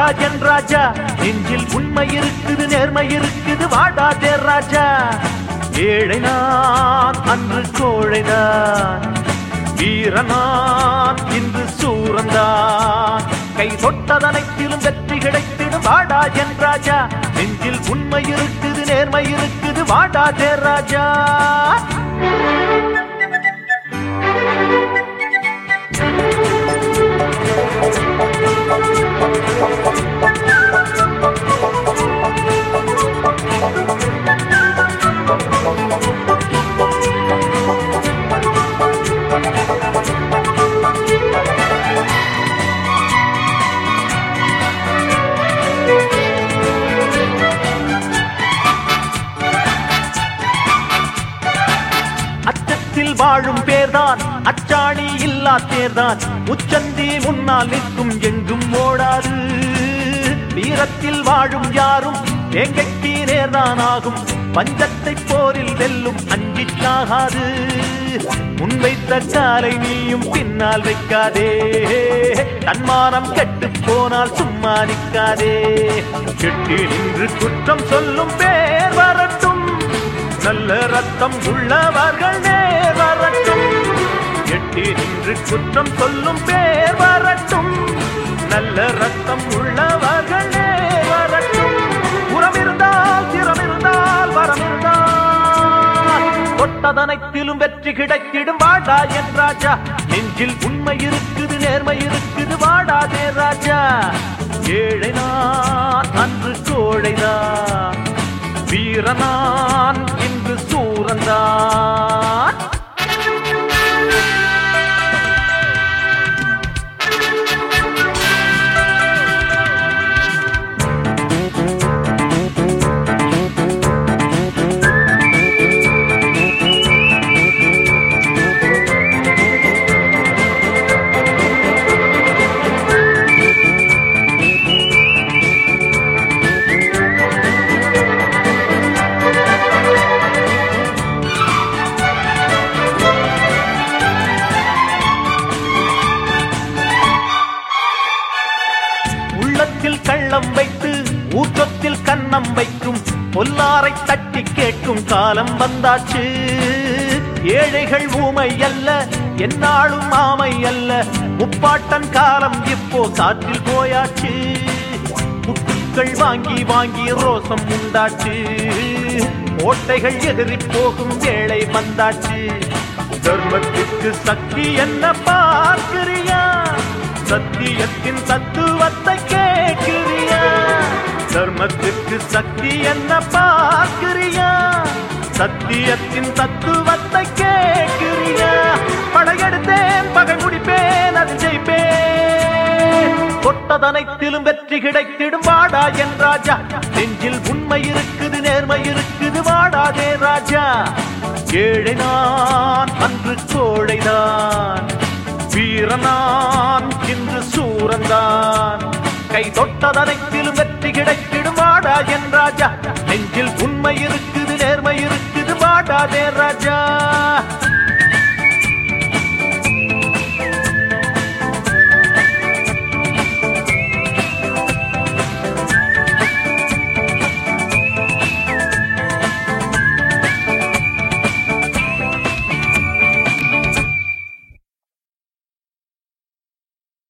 வாடா என் ராஜா நெஞ்சில் உண்மை இருக்குது நேர்மை இருக்குது வாடா தேர் ராஜா ஏழை நான் அன்று கோழைதான் வீரனான் இன்று சூரந்தான் கை தொட்டதனைத்திலும் வெற்றி கிடைத்திடும் வாடா என் ராஜா நெஞ்சில் உண்மை இருக்குது நேர்மை இருக்குது வாடா தேர் ராஜா அச்சத்தில் வாழும் பேர்தான் அச்சாணி இல்லா தேர்தான் உச்சந்தி முன்னால் நிற்கும் எங்கும் ஓடாது வீரத்தில் வாழும் யாரும் எங்கைக்கு நேர்தான் ஆகும் பஞ்சத்தை போரில் வெல்லும் அஞ்சிச்சாகாது முன்வைத்த காலை நீயும் பின்னால் வைக்காதே தன்மானம் கெட்டு போனால் சும்மா நிற்காதே கெட்டி நின்று குற்றம் சொல்லும் பேர் வரட்டும் நல்ல ரத்தம் உள்ளவர்கள் நேர் வரட்டும் எட்டி நின்று குற்றம் சொல்லும் பேர் வரட்டும் நல்ல ரத்தம் உள்ளவர்கள் நேர் வரட்டும் உரம் இருந்தால் திறம் இருந்தால் வரம் இருந்தால் தொட்டதனைத்திலும் வெற்றி கிடைத்திடும் வாடா என் ராஜா நெஞ்சில் உண்மை இருக்குது நேர்மை இருக்குது வாடாதே ராஜா ஏழை நான் அன்று கோழைதான் வீரனான் இன்று சூரந்தான் உள்ளத்தில் கள்ளம் வைத்து ஊற்றத்தில் கன்னம் வைக்கும் பொல்லாரை தட்டி கேட்கும் காலம் வந்தாச்சு ஏழைகள் ஊமை அல்ல என்னாலும் ஆமை அல்ல முப்பாட்டன் காலம் இப்போ காற்றில் போயாச்சு முட்டுக்கள் வாங்கி வாங்கி ரோசம் உண்டாச்சு ஓட்டைகள் எதிரி போகும் வேளை வந்தாச்சு தர்மத்துக்கு சக்தி என்ன பார்க்கிறியா சத்தியத்தின் தத்துவத்தை கேட்கிறியா தர்மத்திற்கு சக்தி என்ன பார்க்கிறியா சத்தியத்தின் தத்துவத்தை கேட்கிறியா படையெடுத்தேன் பகை முடிப்பேன் அது ஜெயிப்பேன் தொட்டதனைத்திலும் வெற்றி கிடைத்திடும் வாடா என் ராஜா நெஞ்சில் உண்மை இருக்குது நேர்மை இருக்குது வாடாதே ராஜா ஏழை நான் அன்று கோழைதான் வீரனான் இன்று சூரந்தான் கை தொட்டதனைத்திலும் வெற்றி கிடைத்திடும் வாடா என் ராஜா நெஞ்சில் உண்மை இருக்குது நேர்மை இருக்குது வாடாதே ராஜா